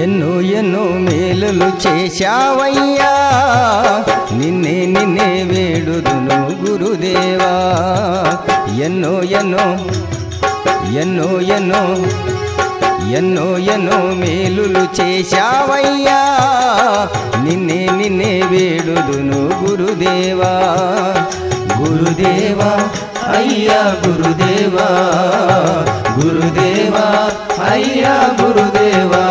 ఎన్నో ఎన్నో మేలులు చేశావయ్యా నిన్నే నిన్నే వేడుదును గురుదేవా ఎన్నో ఎన్నో ఎన్నో ఎన్నో ఎన్నో ఎన్నో మేలులు చేశావయ్యా నిన్నే నిన్నే వేడుదును గురుదేవా గురుదేవా అయ్యా గురుదేవా గురుదేవా అయ్యా గురుదేవా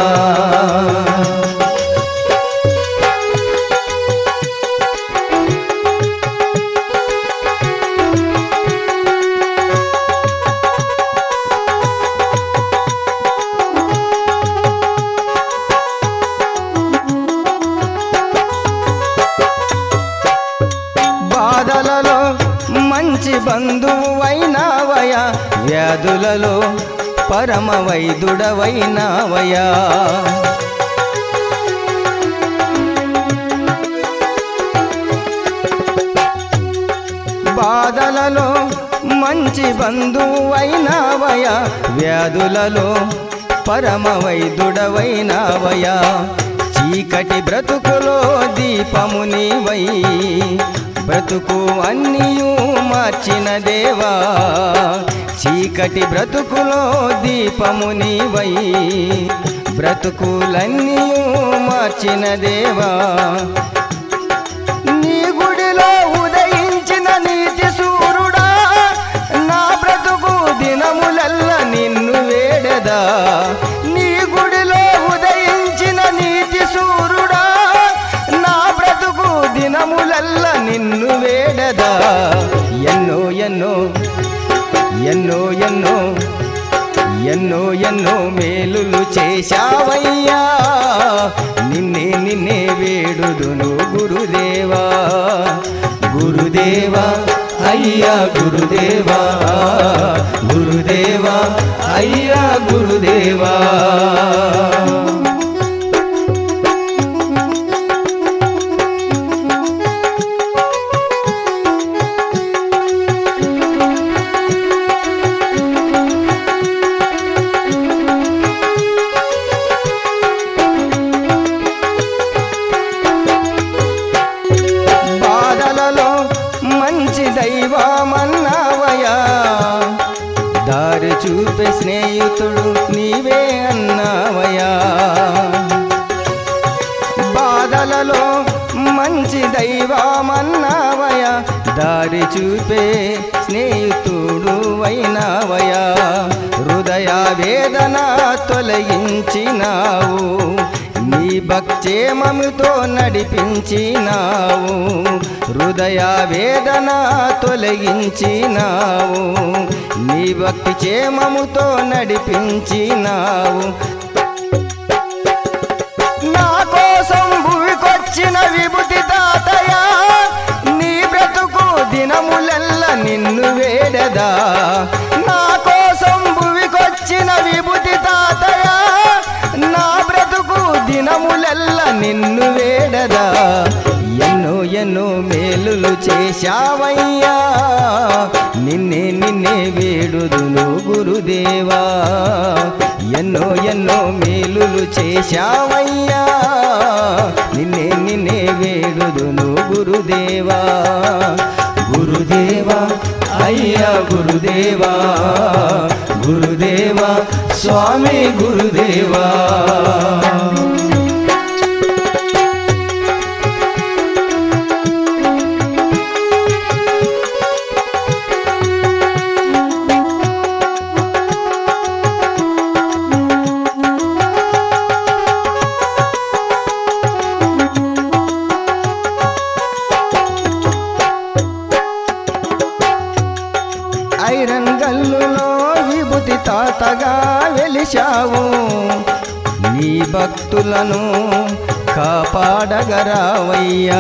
బాధలలో మంచి బంధువైనావయ వ్యాధులలో పరమ వైదుడవైనావయా బాధలలో మంచి బంధువైనావయ వ్యాధులలో పరమ వైదుడవైనావయ చీకటి బ్రతుకులో దీపము నీవై బ్రతుకు అన్నియు మార్చిన దేవా చీకటి బ్రతుకులో దీపము నీవై బ్రతుకులన్నీయు మార్చిన దేవా నీ గుడిలో ఉదయించిన నీతి సూర్యుడా నా బ్రతుకు దినములల్ల నిన్ను వేడదా నీ గుడిలో ఉదయించిన నీతి సూర్యుడా నా బ్రతుకు దినములల్ల నిన్ను వేడదా ఎన్నో ఎన్నో ఎన్నో ఎన్నో ఎన్నో ఎన్నో మేలులు చేశావయ్యా నిన్నే నిన్నే వేడుదును గురుదేవా గురుదేవా అయ్యా గురుదేవా గురుదేవా అయ్యా గురుదేవా బాధలలో మంచి దైవమన్నావయా దారి చూపే స్నేహితుడు నీవే అన్నావయా బాధలలో మంచి దైవమన్నావయా దారి చూపే స్నేహితుడు వైనావయా హృదయ వేదన తొలగించినావు నీ భక్చేమముతో నడిపించినావు హృదయ వేదన తొలగించినావు నీ భక్తి చేమముతో నడిపించినావు నా కోసం భూమికొచ్చిన విభూతి తాతయా నీ బ్రతుకు దినములెల్ల నిన్ను వేడదా నా కోసం భూమికొచ్చిన విభూతి తాతయా నా బ్రతుకు దినములెల్ల నిన్ను వేడదా ఎన్నో ఎన్నో మేలులు చేశావయ్యా నిన్నే నిన్నే వేడుదును గురుదేవా ఎన్నో ఎన్నో మేలులు చేశావయ్యా నిన్నే నిన్నే వేడుదును గురుదేవా గురుదేవా అయ్యా గురుదేవా గురుదేవా స్వామి గురుదేవా ఐరన్ గల్లులో విభూతి తాతగా వెలిశావు నీ భక్తులను కాపాడగరావయ్యా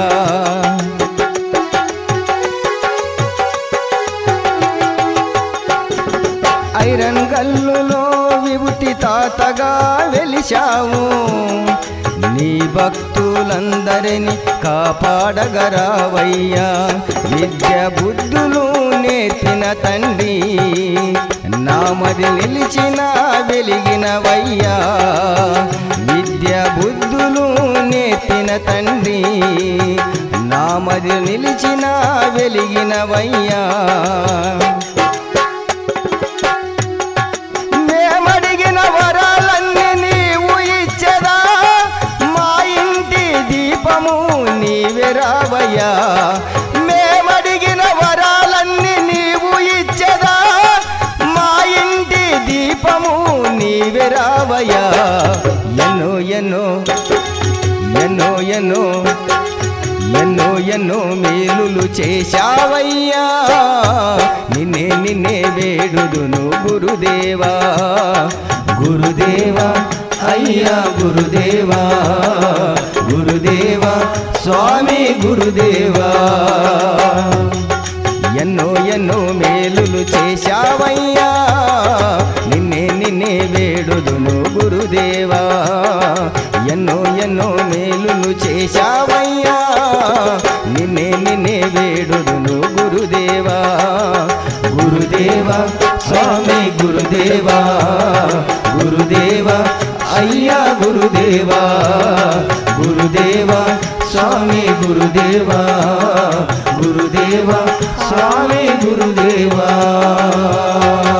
ఐరన్ గల్లులో విభూతి తాతగా వెలిశావు నీ భక్తులందరినీ కాపాడగరావయ్యా విద్య బుద్ధులు నేర్పిన తండ్రి నామది నిలిచిన వెలిగినవయ్యా విద్య బుద్ధులు నేర్పిన తండ్రి నామది నిలిచిన వెలిగినవయ్యా మేమడిగిన వరాలన్నీ నీవు ఇచ్చదా మా ఇంటి దీపము నీవే రావయ్యా మేమడిగిన వరాలన్నీ నీవు ఇచ్చదా మా ఇంటి దీపము నీవే రావయ్యా ఎన్నో ఎన్నో ఎన్నో ఎన్నో ఎన్నో ఎన్నో మేలులు చేశావయ్యా నిన్నే నిన్నే వేడుదును గురుదేవా గురుదేవా అయ్యా గురుదేవా గురుదేవా స్వామి గురుదేవా ఎన్నో ఎన్నో మేలులు చేశావయ్యా నిన్నే నిన్నే వేడుదును గురుదేవా ఎన్నో ఎన్నో మేలులు చేశావయ్యా నిన్నే నిన్నే వేడుదును గురుదేవా గురుదేవా స్వామి గురుదేవా గురుదేవా అయ్యా గురుదేవా గురుదేవా స్వామి గురుదేవా గురుదేవా స్వామి గురుదేవా